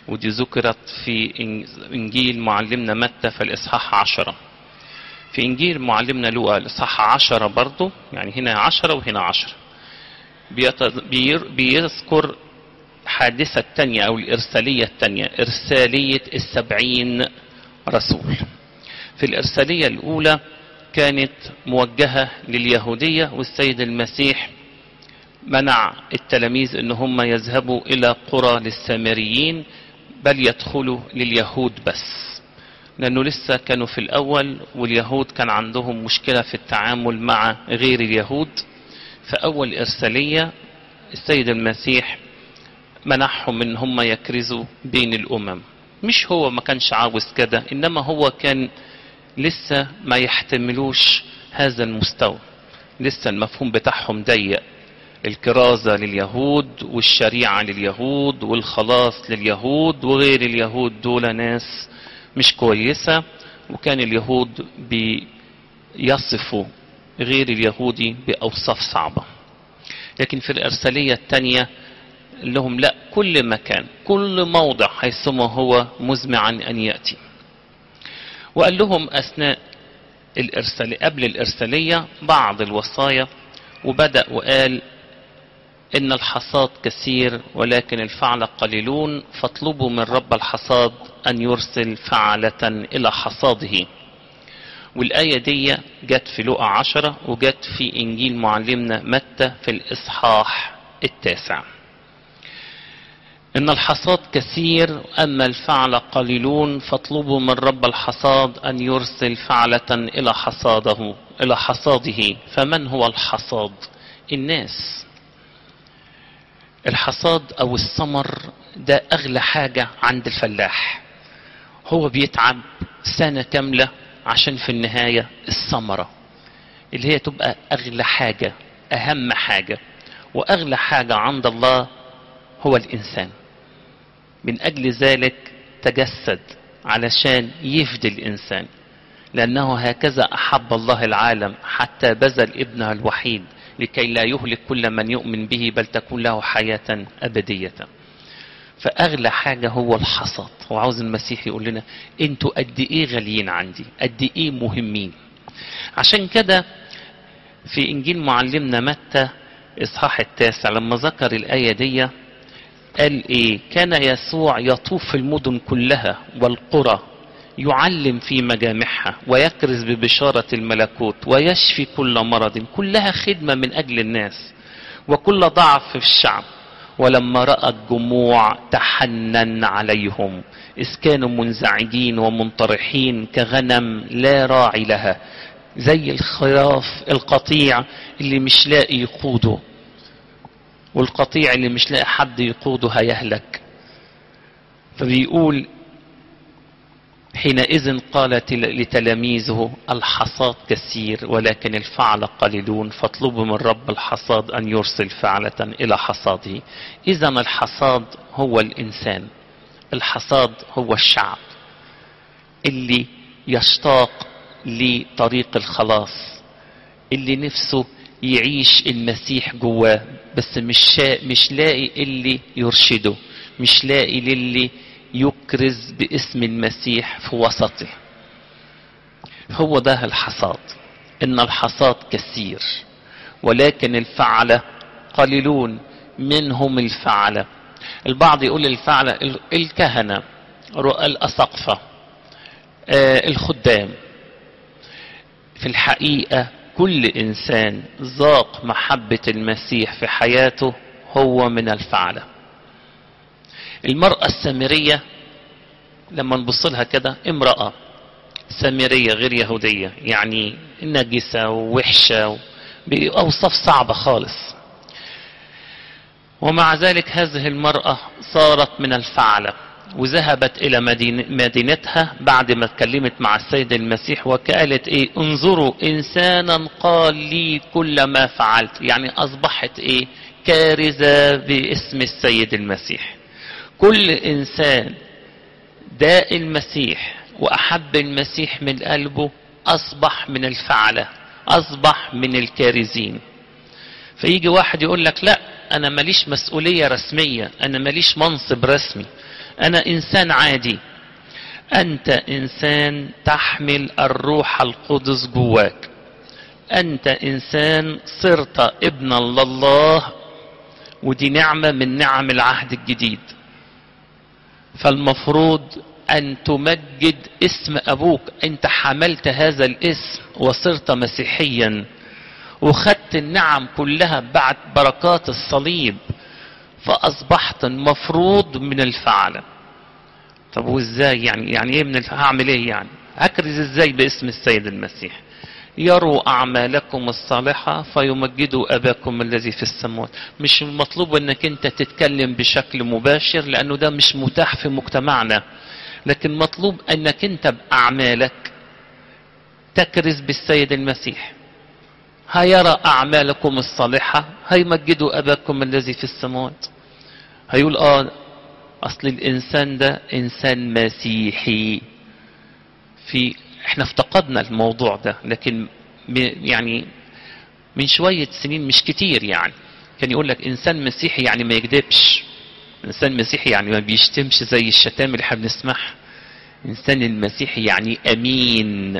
ودي ذكرت في إنجيل معلمنا متى في الإصحاح عشرة في إنجيل معلمنا لوقا الإصحاح عشرة برضو يعني هنا عشرة وهنا عشرة بيذكر حادثة التانية أو الإرسالية التانية إرسالية السبعين رسول في الإرسالية الأولى كانت موجهة لليهودية والسيد المسيح منع التلاميذ ان هم يذهبوا الى قرى للسامريين بل يدخلوا لليهود بس لانه لسه كانوا في الاول واليهود كان عندهم مشكلة في التعامل مع غير اليهود فاول ارسالية السيد المسيح منحهم ان هم يكرزوا بين الامم مش هو ما كانش عاوز كده انما هو كان لسه ما يحتملوش هذا المستوى لسه المفهوم بتاعهم ضيق الكرازة لليهود والشريعة لليهود والخلاص لليهود وغير اليهود دول ناس مش كويسة وكان اليهود بيصفوا غير اليهودي بأوصاف صعبة لكن في الإرسالية الثانية لهم لا كل مكان كل موضع حيثما هو مزمعا أن يأتي وقال لهم أثناء الإرسالية قبل الإرسالية بعض الوصايا وبدأ وقال إن الحصاد كثير ولكن الفعل قليلون فاطلبوا من رب الحصاد أن يرسل فعلة إلى حصاده والآية دي جت في لقى عشرة وجت في إنجيل معلمنا متى في الإصحاح التاسع إن الحصاد كثير أما الفعل قليلون فاطلبوا من رب الحصاد أن يرسل فعلة إلى حصاده إلى حصاده فمن هو الحصاد الناس الحصاد أو الثمر ده أغلى حاجة عند الفلاح هو بيتعب سنة كاملة عشان في النهاية الثمرة اللي هي تبقى أغلى حاجة أهم حاجة وأغلى حاجة عند الله هو الإنسان من أجل ذلك تجسد علشان يفدي الإنسان لأنه هكذا أحب الله العالم حتى بذل ابنه الوحيد لكي لا يهلك كل من يؤمن به بل تكون له حياة أبدية فأغلى حاجة هو الحصاد هو عاوز المسيح يقول لنا انتوا قد ايه غاليين عندي قد ايه مهمين عشان كده في انجيل معلمنا متى اصحاح التاسع لما ذكر الايه دي قال ايه كان يسوع يطوف في المدن كلها والقرى يعلم في مجامعها ويكرز ببشارة الملكوت ويشفي كل مرض كلها خدمة من أجل الناس وكل ضعف في الشعب ولما رأى الجموع تحنن عليهم إذ كانوا منزعجين ومنطرحين كغنم لا راعي لها زي الخراف القطيع اللي مش لاقي يقوده والقطيع اللي مش لاقي حد يقوده هيهلك فبيقول حينئذ قال لتلاميذه الحصاد كثير ولكن الفعل قليلون فاطلبوا من رب الحصاد أن يرسل فعلة إلى حصاده إذا الحصاد هو الإنسان الحصاد هو الشعب اللي يشتاق لطريق الخلاص اللي نفسه يعيش المسيح جواه بس مش شا... مش لاقي اللي يرشده مش لاقي للي يكرز باسم المسيح في وسطه هو ده الحصاد ان الحصاد كثير ولكن الفعلة قليلون منهم الفعلة البعض يقول الفعلة الكهنة الأسقفة الخدام في الحقيقة كل إنسان ذاق محبة المسيح في حياته هو من الفعله المرأة السامرية لما نبص لها كده امرأة سامرية غير يهودية يعني نجسة ووحشة بأوصاف صعبة خالص ومع ذلك هذه المرأة صارت من الفعلة وذهبت إلى مدينتها بعد ما اتكلمت مع السيد المسيح وقالت إيه انظروا إنسانا قال لي كل ما فعلت يعني أصبحت إيه كارثة باسم السيد المسيح كل انسان داء المسيح واحب المسيح من قلبه اصبح من الفعله اصبح من الكارزين فيجي واحد يقول لك لا انا ماليش مسؤوليه رسميه انا ماليش منصب رسمي انا انسان عادي انت انسان تحمل الروح القدس جواك انت انسان صرت ابنا لله ودي نعمة من نعم العهد الجديد فالمفروض ان تمجد اسم ابوك انت حملت هذا الاسم وصرت مسيحيا وخدت النعم كلها بعد بركات الصليب فاصبحت المفروض من الفعل طب وازاي يعني يعني ايه من الف... هعمل ايه يعني هكرز ازاي باسم السيد المسيح يروا اعمالكم الصالحه فيمجدوا اباكم الذي في السماوات مش المطلوب انك انت تتكلم بشكل مباشر لانه ده مش متاح في مجتمعنا لكن مطلوب انك انت باعمالك تكرز بالسيد المسيح هيرى اعمالكم الصالحه هيمجدوا اباكم الذي في السماوات هيقول اه اصل الانسان ده انسان مسيحي في احنا افتقدنا الموضوع ده لكن يعني من شوية سنين مش كتير يعني كان يقول لك انسان مسيحي يعني ما يكذبش انسان مسيحي يعني ما بيشتمش زي الشتام اللي احنا بنسمعها انسان المسيحي يعني امين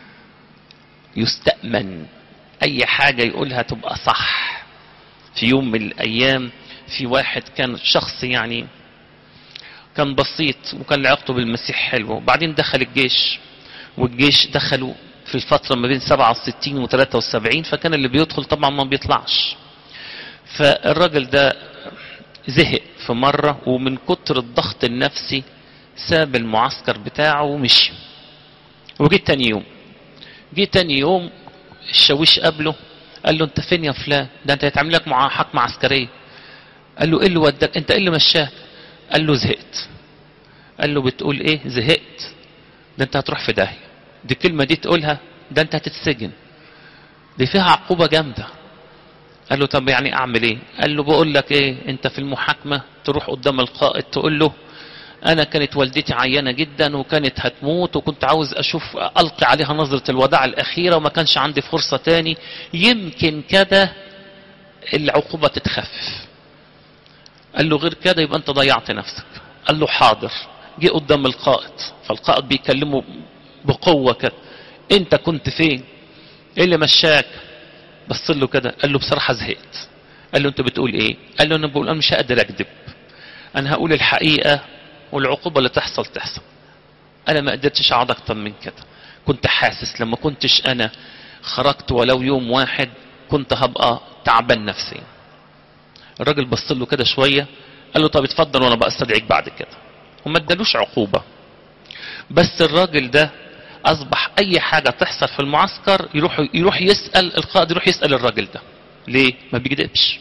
يستأمن اي حاجة يقولها تبقى صح في يوم من الايام في واحد كان شخص يعني كان بسيط وكان علاقته بالمسيح حلوه وبعدين دخل الجيش والجيش دخلوا في الفترة ما بين 67 و 73 فكان اللي بيدخل طبعا ما بيطلعش فالراجل ده زهق في مرة ومن كتر الضغط النفسي ساب المعسكر بتاعه ومشي وجي تاني يوم جه تاني يوم الشاويش قابله قال له انت فين يا فلان ده انت هيتعمل لك مع حكمة عسكرية قال له ايه اللي وداك انت ايه اللي مشاك قال له زهقت قال له بتقول ايه زهقت ده انت هتروح في داهية دي الكلمة دي تقولها ده انت هتتسجن دي فيها عقوبة جامدة قال له طب يعني اعمل ايه قال له بقول لك ايه انت في المحاكمة تروح قدام القائد تقول له انا كانت والدتي عيانة جدا وكانت هتموت وكنت عاوز اشوف القي عليها نظرة الوداع الاخيرة وما كانش عندي فرصة تاني يمكن كده العقوبة تتخفف قال له غير كده يبقى انت ضيعت نفسك قال له حاضر جه قدام القائد فالقائد بيكلمه بقوة كده انت كنت فين ايه اللي مشاك بص له كده قال له بصراحة زهقت قال له انت بتقول ايه قال له انا بقول انا مش هقدر اكذب انا هقول الحقيقة والعقوبة اللي تحصل تحصل انا ما قدرتش اقعد اكتر من كده كنت حاسس لما كنتش انا خرجت ولو يوم واحد كنت هبقى تعبان نفسيا الراجل بص له كده شوية قال له طب اتفضل وانا بقى استدعيك بعد كده وما ادالوش عقوبة بس الراجل ده اصبح اي حاجة تحصل في المعسكر يروح يروح يسأل القائد يروح يسأل الراجل ده ليه ما بيكذبش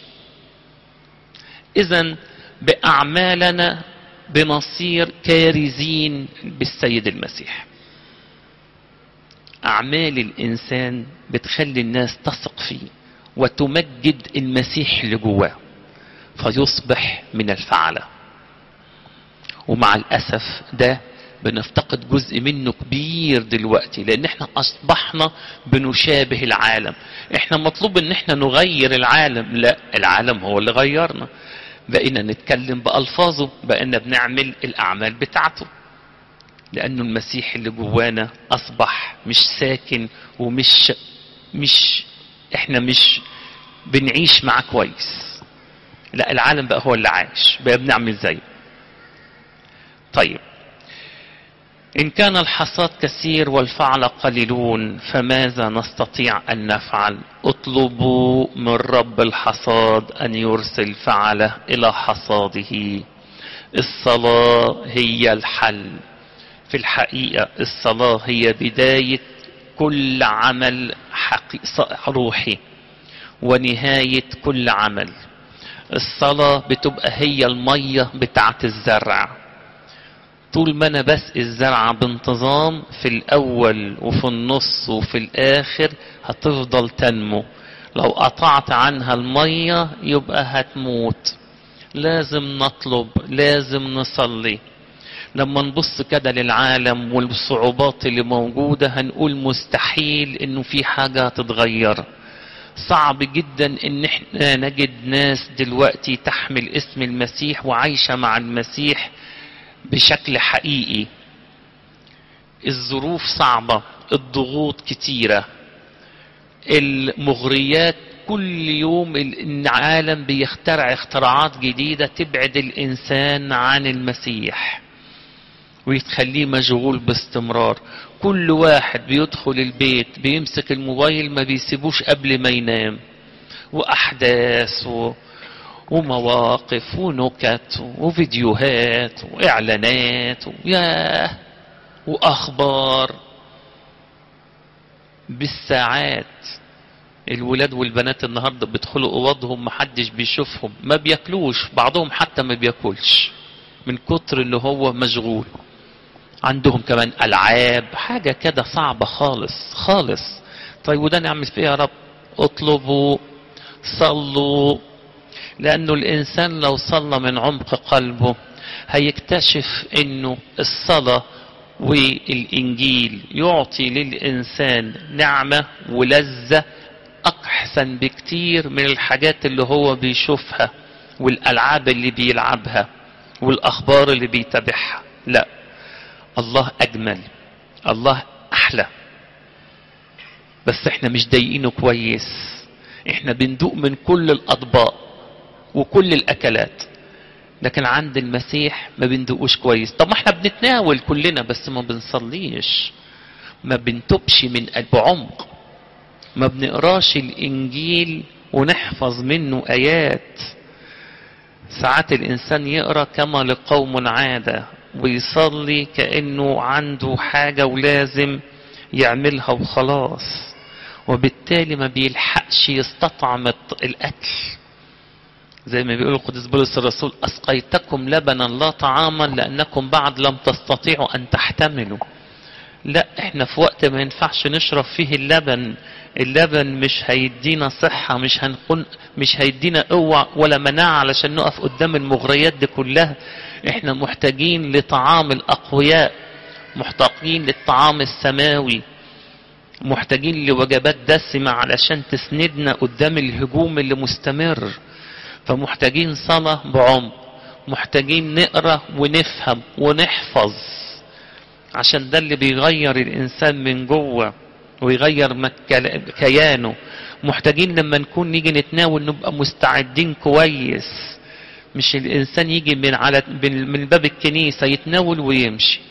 اذا باعمالنا بنصير كارزين بالسيد المسيح اعمال الانسان بتخلي الناس تثق فيه وتمجد المسيح اللي جواه فيصبح من الفعله ومع الاسف ده بنفتقد جزء منه كبير دلوقتي لان احنا اصبحنا بنشابه العالم احنا مطلوب ان احنا نغير العالم لا العالم هو اللي غيرنا بقينا نتكلم بألفاظه بقينا بنعمل الأعمال بتاعته لأنه المسيح اللي جوانا أصبح مش ساكن ومش مش احنا مش بنعيش معاه كويس لا العالم بقى هو اللي عايش بقى بنعمل زيه طيب إن كان الحصاد كثير والفعل قليلون فماذا نستطيع أن نفعل اطلبوا من رب الحصاد أن يرسل فعله إلى حصاده الصلاة هي الحل في الحقيقة الصلاة هي بداية كل عمل حقي... روحي ونهاية كل عمل الصلاة بتبقى هي المية بتاعت الزرع طول ما انا بسقي الزرعة بانتظام في الاول وفي النص وفي الاخر هتفضل تنمو لو قطعت عنها المية يبقى هتموت لازم نطلب لازم نصلي لما نبص كده للعالم والصعوبات اللي موجودة هنقول مستحيل انه في حاجة تتغير صعب جدا ان احنا نجد ناس دلوقتي تحمل اسم المسيح وعايشة مع المسيح بشكل حقيقي الظروف صعبة الضغوط كتيرة المغريات كل يوم العالم بيخترع اختراعات جديدة تبعد الإنسان عن المسيح ويتخليه مشغول باستمرار كل واحد بيدخل البيت بيمسك الموبايل ما بيسيبوش قبل ما ينام وأحداث و... ومواقف ونكت وفيديوهات وإعلانات وياه وأخبار بالساعات الولاد والبنات النهارده بيدخلوا اوضهم محدش بيشوفهم ما بياكلوش بعضهم حتى ما بياكلش من كتر اللي هو مشغول عندهم كمان العاب حاجه كده صعبه خالص خالص طيب وده نعمل فيه يا رب اطلبوا صلوا لانه الانسان لو صلى من عمق قلبه هيكتشف انه الصلاه والانجيل يعطي للانسان نعمه ولذه احسن بكتير من الحاجات اللي هو بيشوفها والالعاب اللي بيلعبها والاخبار اللي بيتابعها لا الله اجمل الله احلى بس احنا مش ضايقينه كويس احنا بندوق من كل الاطباق وكل الاكلات لكن عند المسيح ما بندوقوش كويس طب ما احنا بنتناول كلنا بس ما بنصليش ما بنتوبش من بعمق ما بنقراش الانجيل ونحفظ منه ايات ساعات الانسان يقرا كما لقوم عاده ويصلي كانه عنده حاجه ولازم يعملها وخلاص وبالتالي ما بيلحقش يستطعم الاكل زي ما بيقول القديس بولس الرسول اسقيتكم لبنا لا طعاما لانكم بعد لم تستطيعوا ان تحتملوا لا احنا في وقت ما ينفعش نشرب فيه اللبن اللبن مش هيدينا صحة مش هنكون مش هيدينا قوة ولا مناعة علشان نقف قدام المغريات دي كلها احنا محتاجين لطعام الأقوياء محتاجين للطعام السماوي محتاجين لوجبات دسمة علشان تسندنا قدام الهجوم اللي مستمر فمحتاجين صلاة بعمق محتاجين نقرأ ونفهم ونحفظ عشان ده اللي بيغير الإنسان من جوه ويغير كيانه محتاجين لما نكون نيجي نتناول نبقى مستعدين كويس مش الانسان يجي من على من باب الكنيسه يتناول ويمشي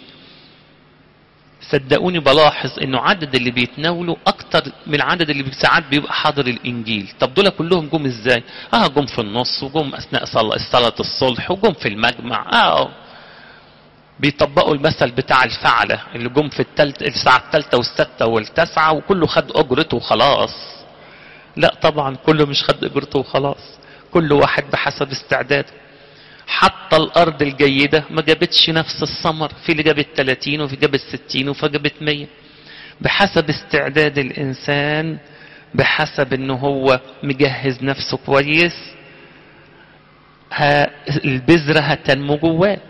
صدقوني بلاحظ انه عدد اللي بيتناولوا اكتر من العدد اللي ساعات بيبقى حاضر الانجيل طب دول كلهم جم ازاي اه جم في النص وجم اثناء صلاه الصلح وجم في المجمع اه بيطبقوا المثل بتاع الفعلة اللي جم في التلت الساعة التالتة والستة والتاسعة وكله خد أجرته وخلاص لا طبعا كله مش خد أجرته وخلاص كل واحد بحسب استعداده حتى الأرض الجيدة ما جابتش نفس الثمر في اللي جابت 30 وفي جابت 60 وفي جابت 100 بحسب استعداد الإنسان بحسب إنه هو مجهز نفسه كويس ها البذرة هتنمو جواه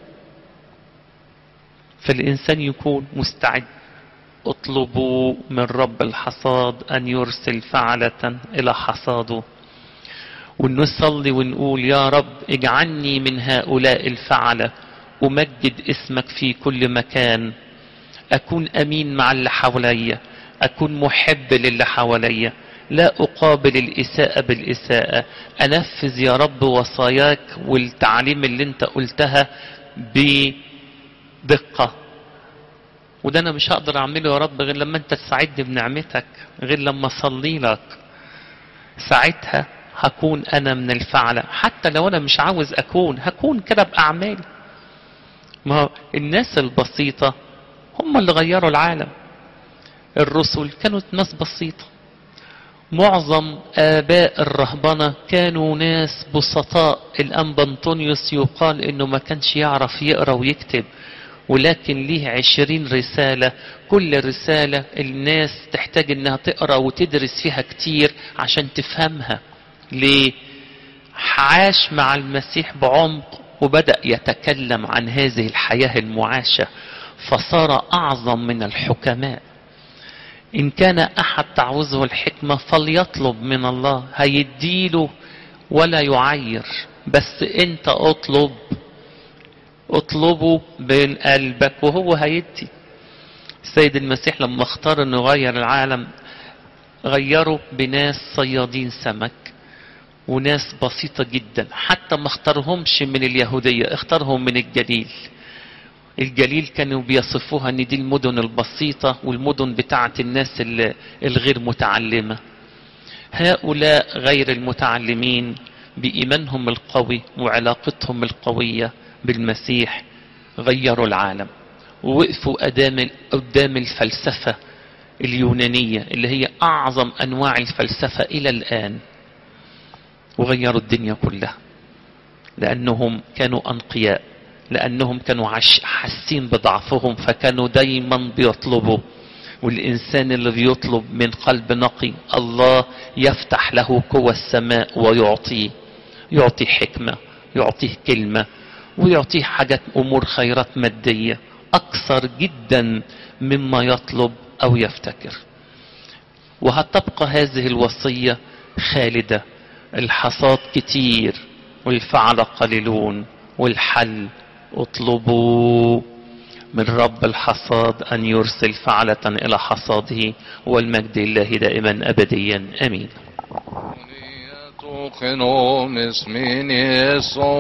فالإنسان يكون مستعد اطلبوا من رب الحصاد أن يرسل فعلة إلى حصاده ونصلي ونقول يا رب اجعلني من هؤلاء الفعلة أمجد اسمك في كل مكان أكون أمين مع اللي حواليا أكون محب للي حواليا لا أقابل الإساءة بالإساءة أنفذ يا رب وصاياك والتعليم اللي انت قلتها بدقة وده أنا مش هقدر أعمله يا رب غير لما أنت تساعدني بنعمتك غير لما أصلي لك ساعتها هكون أنا من الفعلة حتى لو أنا مش عاوز أكون هكون كده بأعمالي ما الناس البسيطة هم اللي غيروا العالم الرسل كانوا ناس بسيطة معظم آباء الرهبنة كانوا ناس بسطاء الأنبا أنطونيوس يقال إنه ما كانش يعرف يقرأ ويكتب ولكن ليه عشرين رسالة كل رسالة الناس تحتاج إنها تقرأ وتدرس فيها كتير عشان تفهمها ليه؟ عاش مع المسيح بعمق وبدأ يتكلم عن هذه الحياة المعاشة فصار أعظم من الحكماء إن كان أحد تعوزه الحكمة فليطلب من الله هيديله ولا يعير بس أنت اطلب اطلبوا بين قلبك وهو هيدي السيد المسيح لما اختار انه يغير العالم غيره بناس صيادين سمك وناس بسيطة جدا حتى ما اختارهمش من اليهودية اختارهم من الجليل الجليل كانوا بيصفوها ان دي المدن البسيطة والمدن بتاعة الناس الغير متعلمة هؤلاء غير المتعلمين بإيمانهم القوي وعلاقتهم القوية بالمسيح غيروا العالم ووقفوا قدام الفلسفة اليونانية اللي هي أعظم أنواع الفلسفة إلى الآن وغيروا الدنيا كلها لأنهم كانوا أنقياء لأنهم كانوا عش حاسين بضعفهم فكانوا دايما بيطلبوا والإنسان اللي بيطلب من قلب نقي الله يفتح له قوى السماء ويعطيه يعطي حكمة يعطيه كلمة ويعطيه حاجات أمور خيرات مادية أكثر جدا مما يطلب أو يفتكر وهتبقى هذه الوصية خالدة الحصاد كتير والفعل قليلون والحل اطلبوا من رب الحصاد أن يرسل فعلة إلى حصاده والمجد لله دائما أبديا أمين Του χενόμες μήνες